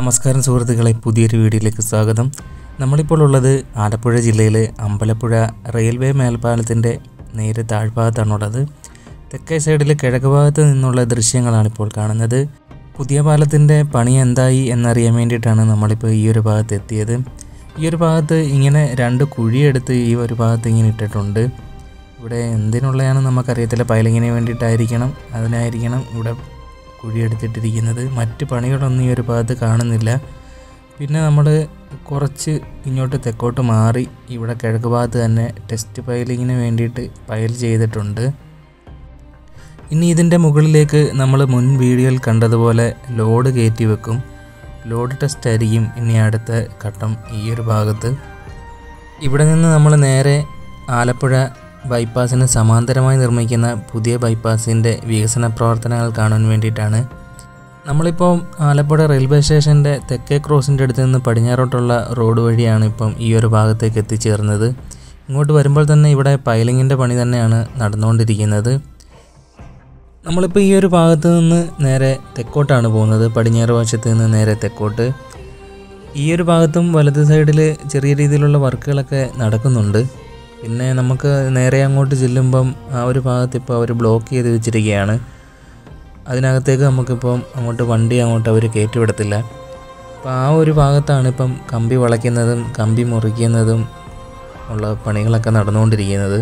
നമസ്കാരം സുഹൃത്തുക്കളെ പുതിയൊരു വീഡിയോയിലേക്ക് സ്വാഗതം നമ്മളിപ്പോൾ ഉള്ളത് ആലപ്പുഴ ജില്ലയിലെ അമ്പലപ്പുഴ റെയിൽവേ മേൽപ്പാലത്തിൻ്റെ നേരെ താഴ്ഭാഗത്താണുള്ളത് തെക്കേ സൈഡിൽ കിഴക്ക് ഭാഗത്ത് നിന്നുള്ള ദൃശ്യങ്ങളാണ് ഇപ്പോൾ കാണുന്നത് പുതിയ പാലത്തിൻ്റെ പണി എന്തായി എന്നറിയാൻ വേണ്ടിയിട്ടാണ് നമ്മളിപ്പോൾ ഈ ഒരു ഭാഗത്ത് എത്തിയത് ഈ ഒരു ഭാഗത്ത് ഇങ്ങനെ രണ്ട് കുഴിയെടുത്ത് ഈ ഒരു ഭാഗത്ത് ഇങ്ങനെ ഇട്ടിട്ടുണ്ട് ഇവിടെ എന്തിനുള്ളതാണെന്ന് നമുക്കറിയത്തില്ല പൈലിങ്ങിന് വേണ്ടിയിട്ടായിരിക്കണം അതിനായിരിക്കണം ഇവിടെ കുഴിയെടുത്തിട്ടിരിക്കുന്നത് മറ്റ് പണികളൊന്നും ഈ ഒരു ഭാഗത്ത് കാണുന്നില്ല പിന്നെ നമ്മൾ കുറച്ച് ഇങ്ങോട്ട് തെക്കോട്ട് മാറി ഇവിടെ കിഴക്ക് ഭാഗത്ത് തന്നെ ടെസ്റ്റ് പൈലിങ്ങിന് വേണ്ടിയിട്ട് പൈൽ ചെയ്തിട്ടുണ്ട് ഇനി ഇതിൻ്റെ മുകളിലേക്ക് നമ്മൾ മുൻ വീഡിയോയിൽ കണ്ടതുപോലെ ലോഡ് കയറ്റി വെക്കും ലോഡ് ടെസ്റ്റ് ആയിരിക്കും ഇനി അടുത്ത ഘട്ടം ഈ ഒരു ഭാഗത്ത് ഇവിടെ നിന്ന് നമ്മൾ നേരെ ആലപ്പുഴ ബൈപ്പാസിന് സമാന്തരമായി നിർമ്മിക്കുന്ന പുതിയ ബൈപ്പാസിൻ്റെ വികസന പ്രവർത്തനങ്ങൾ കാണാൻ വേണ്ടിയിട്ടാണ് നമ്മളിപ്പോൾ ആലപ്പുഴ റെയിൽവേ സ്റ്റേഷൻ്റെ തെക്കേ ക്രോസിൻ്റെ അടുത്ത് നിന്ന് പടിഞ്ഞാറോട്ടുള്ള റോഡ് വഴിയാണ് ഇപ്പം ഈ ഒരു ഭാഗത്തേക്ക് എത്തിച്ചേർന്നത് ഇങ്ങോട്ട് വരുമ്പോൾ തന്നെ ഇവിടെ പൈലിങ്ങിൻ്റെ പണി തന്നെയാണ് നടന്നുകൊണ്ടിരിക്കുന്നത് നമ്മളിപ്പോൾ ഈ ഒരു ഭാഗത്ത് നിന്ന് നേരെ തെക്കോട്ടാണ് പോകുന്നത് പടിഞ്ഞാറ് വശത്ത് നിന്ന് നേരെ തെക്കോട്ട് ഈ ഒരു ഭാഗത്തും വലത് സൈഡിൽ ചെറിയ രീതിയിലുള്ള വർക്കുകളൊക്കെ നടക്കുന്നുണ്ട് പിന്നെ നമുക്ക് നേരെ അങ്ങോട്ട് ചെല്ലുമ്പം ആ ഒരു ഭാഗത്ത് ഇപ്പോൾ അവർ ബ്ലോക്ക് ചെയ്ത് വെച്ചിരിക്കുകയാണ് അതിനകത്തേക്ക് നമുക്കിപ്പം അങ്ങോട്ട് വണ്ടി അങ്ങോട്ട് അവർ കയറ്റിവിടത്തില്ല അപ്പോൾ ആ ഒരു ഭാഗത്താണ് ഇപ്പം കമ്പി വളയ്ക്കുന്നതും കമ്പി മുറിക്കുന്നതും ഉള്ള പണികളൊക്കെ നടന്നുകൊണ്ടിരിക്കുന്നത്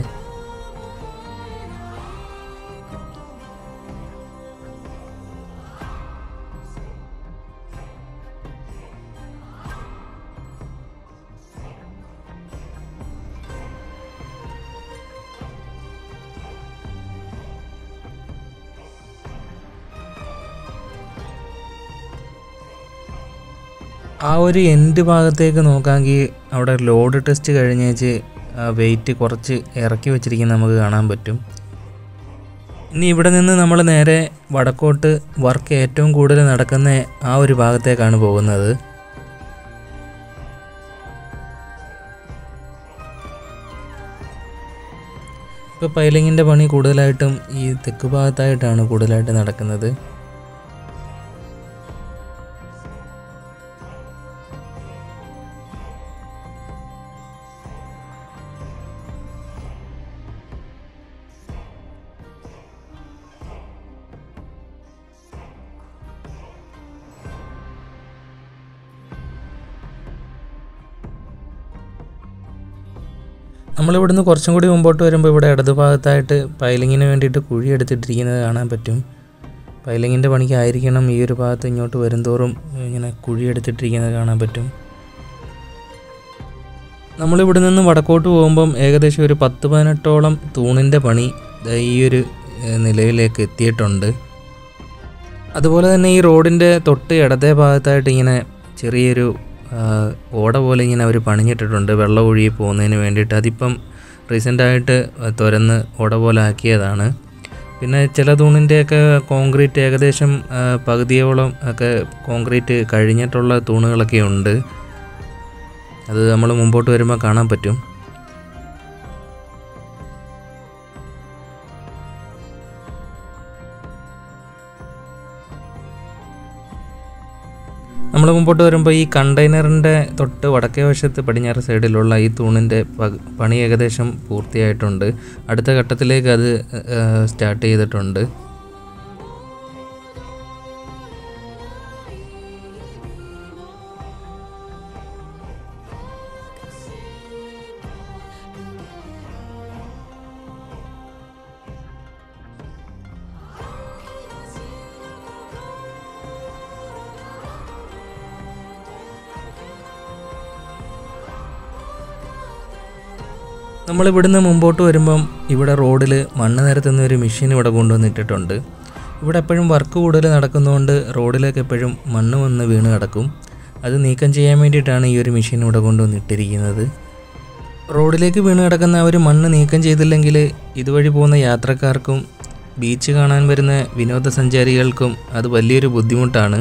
ആ ഒരു എൻഡ് ഭാഗത്തേക്ക് നോക്കാമെങ്കിൽ അവിടെ ലോഡ് ടെസ്റ്റ് കഴിഞ്ഞേച്ച് വെയിറ്റ് കുറച്ച് ഇറക്കി വെച്ചിരിക്കുന്നത് നമുക്ക് കാണാൻ പറ്റും ഇനി ഇവിടെ നിന്ന് നമ്മൾ നേരെ വടക്കോട്ട് വർക്ക് ഏറ്റവും കൂടുതൽ നടക്കുന്ന ആ ഒരു ഭാഗത്തേക്കാണ് പോകുന്നത് ഇപ്പോൾ പൈലിങ്ങിൻ്റെ പണി കൂടുതലായിട്ടും ഈ തെക്ക് ഭാഗത്തായിട്ടാണ് കൂടുതലായിട്ട് നടക്കുന്നത് നമ്മളിവിടുന്ന് കുറച്ചും കൂടി മുമ്പോട്ട് വരുമ്പോൾ ഇവിടെ ഇടതുഭാഗത്തായിട്ട് പൈലിങ്ങിന് വേണ്ടിയിട്ട് കുഴി എടുത്തിട്ടിരിക്കുന്നത് കാണാൻ പറ്റും പൈലിങ്ങിൻ്റെ പണിക്കായിരിക്കണം ഈ ഒരു ഭാഗത്ത് ഇങ്ങോട്ട് വരുംതോറും ഇങ്ങനെ കുഴി എടുത്തിട്ടിരിക്കുന്നത് കാണാൻ പറ്റും നമ്മളിവിടെ നിന്ന് വടക്കോട്ട് പോകുമ്പം ഏകദേശം ഒരു പത്ത് പതിനെട്ടോളം തൂണിൻ്റെ പണി ദാ ഈ ഒരു ഏഹ്, നിലയിലേക്ക് എത്തിയിട്ടുണ്ട് അതുപോലെ തന്നെ ഈ റോഡിൻ്റെ തൊട്ട് ഇടത്തെ ഭാഗത്തായിട്ട് ഇങ്ങനെ ചെറിയൊരു ആ, ഓട പോലെ ഇങ്ങനെ അവർ പണിഞ്ഞിട്ടിട്ടുണ്ട് വെള്ളം ഒഴുകി പോകുന്നതിന് വേണ്ടിയിട്ട് അതിപ്പം റീസെൻ്റായിട്ട് തുരന്ന് ഓട പോലെ ആക്കിയതാണ് പിന്നെ ചില തൂണിൻ്റെയൊക്കെ കോൺക്രീറ്റ് ഏകദേശം ആ, പകുതിയോളം ഒക്കെ കോൺക്രീറ്റ് കഴിഞ്ഞിട്ടുള്ള തൂണുകളൊക്കെ ഉണ്ട് അത് നമ്മൾ മുമ്പോട്ട് വരുമ്പോൾ കാണാൻ പറ്റും നമ്മൾ മുമ്പോട്ട് വരുമ്പോൾ ഈ കണ്ടെയ്നറിൻ്റെ തൊട്ട് വടക്കേ വശത്ത് പടിഞ്ഞാറ് സൈഡിലുള്ള ഈ തൂണിൻ്റെ പക- പണി ഏകദേശം പൂർത്തിയായിട്ടുണ്ട് അടുത്ത ഘട്ടത്തിലേക്ക് അത് സ്റ്റാർട്ട് ചെയ്തിട്ടുണ്ട് നമ്മൾ ഇവിടുന്ന് മുമ്പോട്ട് വരുമ്പം ഇവിടെ റോഡിൽ മണ്ണ് നിരത്തുന്ന ഒരു മെഷീൻ ഇവിടെ കൊണ്ടുവന്നിട്ടിട്ടുണ്ട് ഇവിടെ എപ്പോഴും വർക്ക് കൂടുതൽ നടക്കുന്നതുകൊണ്ട് റോഡിലേക്ക് എപ്പോഴും മണ്ണ് വന്ന് വീണ് കിടക്കും അത് നീക്കം ചെയ്യാൻ വേണ്ടിയിട്ടാണ് ഈ ഒരു മെഷീൻ ഇവിടെ കൊണ്ടുവന്നിട്ടിരിക്കുന്നത് റോഡിലേക്ക് വീണ് കിടക്കുന്ന ആ ഒരു മണ്ണ് നീക്കം ചെയ്തില്ലെങ്കിൽ ഇതുവഴി പോകുന്ന യാത്രക്കാർക്കും ബീച്ച് കാണാൻ വരുന്ന വിനോദസഞ്ചാരികൾക്കും അത് വലിയൊരു ബുദ്ധിമുട്ടാണ്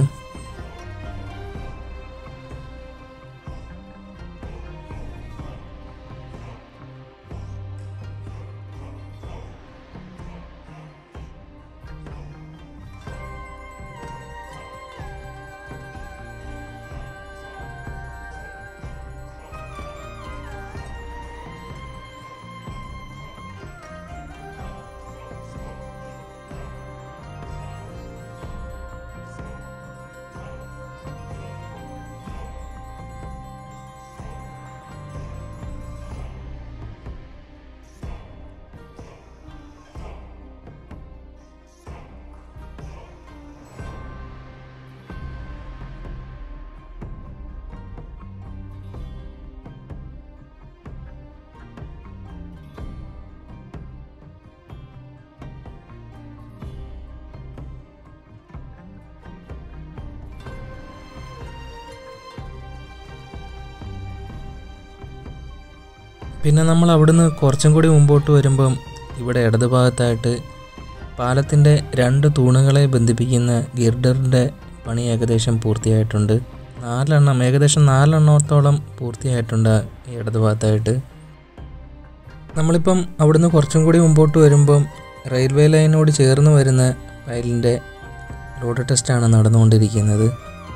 പിന്നെ നമ്മൾ അവിടുന്ന് കുറച്ചും കൂടി മുമ്പോട്ട് വരുമ്പം ഇവിടെ ഇടത് ഭാഗത്തായിട്ട് പാലത്തിൻ്റെ രണ്ട് തൂണുകളെ ബന്ധിപ്പിക്കുന്ന ഗിർഡറിൻ്റെ പണി ഏകദേശം പൂർത്തിയായിട്ടുണ്ട് നാലെണ്ണം ഏകദേശം നാലെണ്ണത്തോളം പൂർത്തിയായിട്ടുണ്ട് ഈ ഇടത് ഭാഗത്തായിട്ട് നമ്മളിപ്പം അവിടുന്ന് കുറച്ചും കൂടി മുമ്പോട്ട് വരുമ്പം റെയിൽവേ ലൈനോട് ചേർന്ന് വരുന്ന വയലിൻ്റെ ലോഡ് ടെസ്റ്റാണ് നടന്നുകൊണ്ടിരിക്കുന്നത്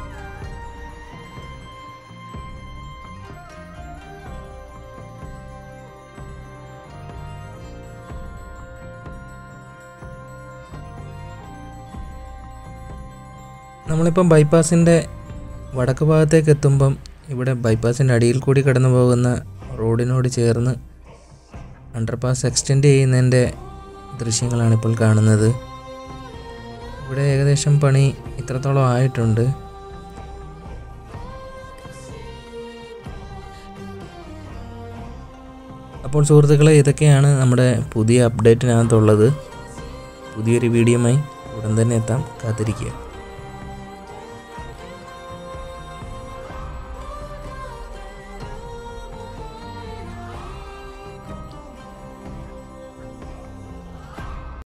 നമ്മളിപ്പം ബൈപ്പാസിൻ്റെ വടക്ക് ഭാഗത്തേക്ക് എത്തുമ്പം ഇവിടെ ബൈപ്പാസിൻ്റെ അടിയിൽ കൂടി കടന്നു പോകുന്ന റോഡിനോട് ചേർന്ന് അണ്ടർപാസ് എക്സ്റ്റെൻഡ് ചെയ്യുന്നതിൻ്റെ ദൃശ്യങ്ങളാണ് ഇപ്പോൾ കാണുന്നത് ഇവിടെ ഏകദേശം പണി ഇത്രത്തോളം ആയിട്ടുണ്ട് അപ്പോൾ സുഹൃത്തുക്കളെ ഇതൊക്കെയാണ് നമ്മുടെ പുതിയ അപ്ഡേറ്റിനകത്തുള്ളത് പുതിയൊരു വീഡിയോയുമായി ഉടൻ തന്നെ എത്താം കാത്തിരിക്കുക